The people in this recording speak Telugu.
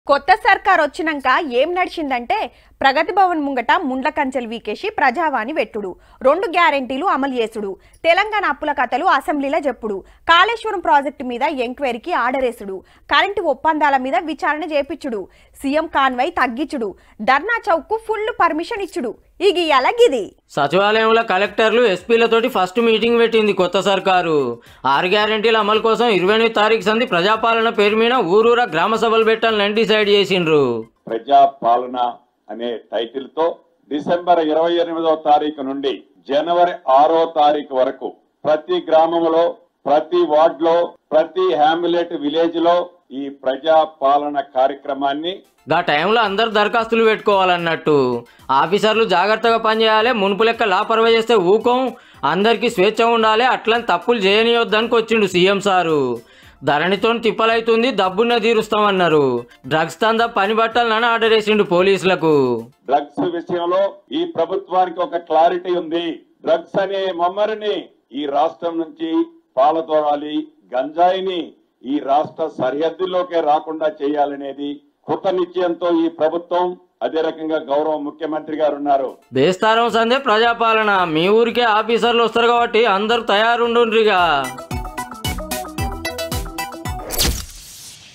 కొత్త సర్కార్ వచ్చినాక ఏం నడిచిందంటే ప్రగతి భవన్ ముంగట ముండ్ల కంచెలు వీకేసి ప్రజావాణి వెట్టుడు రెండు గ్యారెంటీలు అమలు చేసుడు తెలంగాణ అప్పుల కథలు అసెంబ్లీలో చెప్పుడు కాళేశ్వరం ప్రాజెక్టు మీద ఎంక్వైరీకి ఆర్డరేసుడు కరెంటు ఒప్పందాల మీద విచారణ చేపించుడు సీఎం కాన్వై తగ్గించుడు ధర్నా చౌక్ ఫుల్ పర్మిషన్ ఇచ్చుడు ఇక ఎలాగిది సచివాలయంలో కలెక్టర్లు ఎస్పీలతోటి ఫస్ట్ మీటింగ్ పెట్టింది కొత్త సర్కారు ఆరు గ్యారెంటీల అమలు కోసం ఇరవై ఎనిమిది తారీఖు సంది ప్రజాపాలన పేరు మీద ఊరూరా గ్రామ సభలు పెట్టాలని డిసైడ్ చేసిండ్రు ప్రజాపాలన అనే టైటిల్ తో డిసెంబర్ ఇరవై ఎనిమిదవ తారీఖు నుండి జనవరి ఆరో తారీఖు వరకు ప్రతి గ్రామంలో ప్రతి వార్డ్ లో ప్రతి హ్యామిలెట్ విలేజ్ లో ఈ ప్రజాపాలన కార్యక్రమాన్ని గా టైంలో అందరు దరఖాస్తులు పెట్టుకోవాలన్నట్టు ఆఫీసర్లు జాగ్రత్తగా పనిచేయాలి మునుపు లెక్క లాపరవ చేస్తే ఊకం అందరికీ స్వేచ్ఛ ఉండాలి అట్లని తప్పులు చేయనియొద్దానికి వచ్చిండు సీఎం సారు ధరణితో తిప్పలైతుంది దబ్బున్న తీరుస్తామన్నారు డ్రగ్స్ తందా పని పట్టాలని ఆర్డర్ వేసిండు పోలీసులకు డ్రగ్స్ విషయంలో ఈ ప్రభుత్వానికి ఒక క్లారిటీ ఉంది డ్రగ్స్ అనే మమ్మరిని ఈ రాష్ట్రం నుంచి పాలతోడాలి గంజాయిని ఈ రాష్ట్ర సరిహద్దుల్లోకే రాకుండా చేయాలనేది కృత నిశ్చయంతో ఈ ప్రభుత్వం అదే రకంగా గౌరవ ముఖ్యమంత్రి గారు ఉన్నారు బేస్తారం సందే ప్రజాపాలన మీ ఊరికే ఆఫీసర్లు వస్తారు కాబట్టి అందరూ తయారుండుండ్రిగా